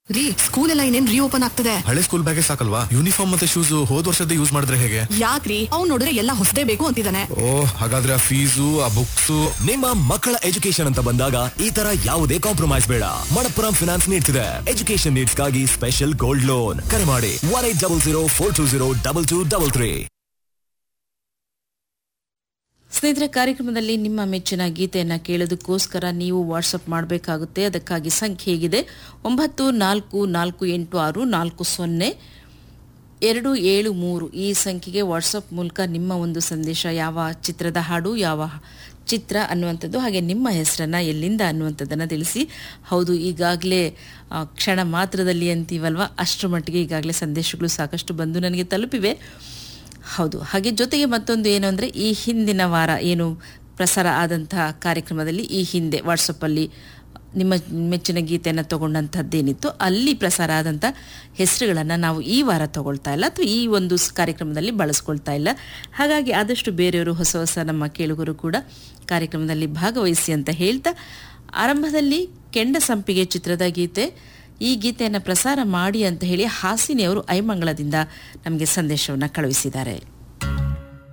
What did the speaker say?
ರೀ ಸ್ಕೂಲ್ ಎಲ್ಲ ಇನ್ನೇನ್ ರೀಓಪನ್ ಆಗ್ತದೆ ಹಳೆ ಸ್ಕೂಲ್ ಬ್ಯಾಗೇ ಸಾಕಲ್ವಾ ಯೂನಿಫಾರ್ಮ್ ಮತ್ತೆ ಶೂಸ್ ಹೋದ್ ವರ್ಷದ ಯೂಸ್ ಮಾಡಿದ್ರೆ ಹೇಗೆ ಯಾಕ್ರಿ ಅವ್ನ್ ನೋಡಿದ್ರೆ ಎಲ್ಲ ಹೊಸದೇ ಬೇಕು ಅಂತಿದ್ದಾನೆ ಓ ಹಾಗಾದ್ರೆ ಆ ಫೀಸು ಆ ಬುಕ್ಸು ನಿಮ್ಮ ಮಕ್ಕಳ ಎಜುಕೇಶನ್ ಅಂತ ಬಂದಾಗ ಈ ತರ ಯಾವುದೇ ಕಾಂಪ್ರಮೈಸ್ ಬೇಡ ಮಣಪ್ಪುರಂ ಫಿನಾನ್ಸ್ ನೀಡ್ತಿದೆ ಎಜುಕೇಶನ್ ನೀಡ್ಸ್ಗಾಗಿ ಸ್ಪೆಷಲ್ ಗೋಲ್ಡ್ ಲೋನ್ ಕರೆ ಮಾಡಿ one eight double zero four two zero double two double three ಸ್ನೇಹಿತರೆ ಕಾರ್ಯಕ್ರಮದಲ್ಲಿ ನಿಮ್ಮ ಮೆಚ್ಚಿನ ಗೀತೆಯನ್ನು ಕೇಳೋದಕ್ಕೋಸ್ಕರ ನೀವು ವಾಟ್ಸಪ್ ಮಾಡಬೇಕಾಗುತ್ತೆ ಅದಕ್ಕಾಗಿ ಸಂಖ್ಯೆ ಹೇಗಿದೆ ಒಂಬತ್ತು ನಾಲ್ಕು ನಾಲ್ಕು ಎಂಟು ಆರು ನಾಲ್ಕು ಸೊನ್ನೆ ಎರಡು ಏಳು ಮೂರು ಈ ಸಂಖ್ಯೆಗೆ ವಾಟ್ಸಪ್ ಮೂಲಕ ನಿಮ್ಮ ಒಂದು ಸಂದೇಶ ಯಾವ ಚಿತ್ರದ ಹಾಡು ಯಾವ ಚಿತ್ರ ಅನ್ನುವಂಥದ್ದು ಹಾಗೆ ನಿಮ್ಮ ಹೆಸರನ್ನು ಎಲ್ಲಿಂದ ಅನ್ನುವಂಥದ್ದನ್ನು ತಿಳಿಸಿ ಹೌದು ಈಗಾಗಲೇ ಆ, ಕ್ಷಣ ಮಾತ್ರದಲ್ಲಿ ಅಂತೀವಲ್ವ ಅಷ್ಟರ ಮಟ್ಟಿಗೆ ಈಗಾಗಲೇ ಸಂದೇಶಗಳು ಸಾಕಷ್ಟು ಬಂದು ನನಗೆ ತಲುಪಿವೆ ಹೌದು ಹಾಗೆ ಜೊತೆಗೆ ಮತ್ತೊಂದು ಏನು ಅಂದರೆ ಈ ಹಿಂದಿನ ವಾರ ಏನು ಪ್ರಸಾರ ಆದಂತಹ ಕಾರ್ಯಕ್ರಮದಲ್ಲಿ ಈ ಹಿಂದೆ ವಾಟ್ಸಪ್ಪಲ್ಲಿ ನಿಮ್ಮ ಮೆಚ್ಚಿನ ಗೀತೆಯನ್ನು ತಗೊಂಡಂಥದ್ದೇನಿತ್ತು ಅಲ್ಲಿ ಪ್ರಸಾರ ಆದಂಥ ಹೆಸರುಗಳನ್ನು ನಾವು ಈ ವಾರ ತಗೊಳ್ತಾ ಇಲ್ಲ ಅಥವಾ ಈ ಒಂದು ಸ್- ಕಾರ್ಯಕ್ರಮದಲ್ಲಿ ಬಳಸ್ಕೊಳ್ತಾ ಇಲ್ಲ ಹಾಗಾಗಿ ಆದಷ್ಟು ಬೇರೆಯವರು ಹೊಸ ಹೊಸ ನಮ್ಮ ಕೇಳುಗರು ಕೂಡ ಕಾರ್ಯಕ್ರಮದಲ್ಲಿ ಭಾಗವಹಿಸಿ ಅಂತ ಹೇಳ್ತಾ ಆರಂಭದಲ್ಲಿ ಕೆಂಡ ಸಂಪಿಗೆ ಚಿತ್ರದ ಗೀತೆ ಈ ಗೀತೆಯನ್ನು ಪ್ರಸಾರ ಮಾಡಿ ಅಂತ ಹೇಳಿ ಹಾಸಿನಿಯವರು ಐಮಂಗಳದಿಂದ ನಮಗೆ ಸಂದೇಶವನ್ನು ಕಳುಹಿಸಿದ್ದಾರೆ